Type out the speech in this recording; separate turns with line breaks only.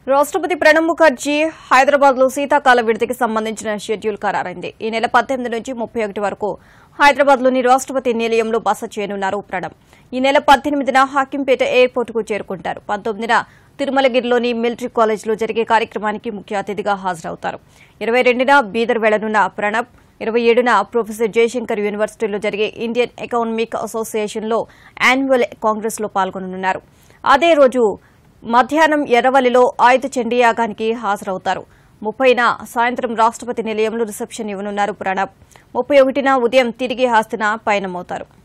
రాష్ట్రపతి ప్రణబ్ ముఖర్జీ హైదరాబాద్ లో శీతాకాల విడతికి సంబంధించిన షెడ్యూల్ ఖరారైంది ఈ నెల పద్దెనిమిది నుంచి ముప్పై ఒకటి వరకు హైదరాబాద్ లోని రాష్ట్రపతి నిలయంలో బస చేయనున్నారు ప్రణబ్ ఈ నెల పద్దెనిమిదిన హాకింపేట ఎయిర్పోర్ట్ కు చేరుకుంటారు పంతొమ్మిదిన తిరుమలగిరిలోని మిలిటరీ కాలేజ్లో జరిగే కార్యక్రమానికి ముఖ్య అతిథిగా హాజరవుతారు ఇరవై రెండున బీదర్ వెళ్లనున్న ప్రణబ్ ఇరవై ఏడున ప్రొఫెసర్ జయశంకర్ యూనివర్సిటీలో జరిగే ఇండియన్ ఎకనామిక్ అసోసియేషన్లో యాన్యువల్ కాంగ్రెస్లో పాల్గొననున్నారు అదే రోజు మధ్యాహ్నం ఎర్రవల్లిలో ఆయుధ చండీ యాగానికి హాజరవుతారు ముప్పైన సాయంత్రం రాష్ట్రపతి నిలయంలో రిసెప్షన్ ఇవ్వనున్నారు ప్రణబ్ ముప్పై ఒకటిన ఉదయం తిరిగి హాస్తిన పయనమవుతారు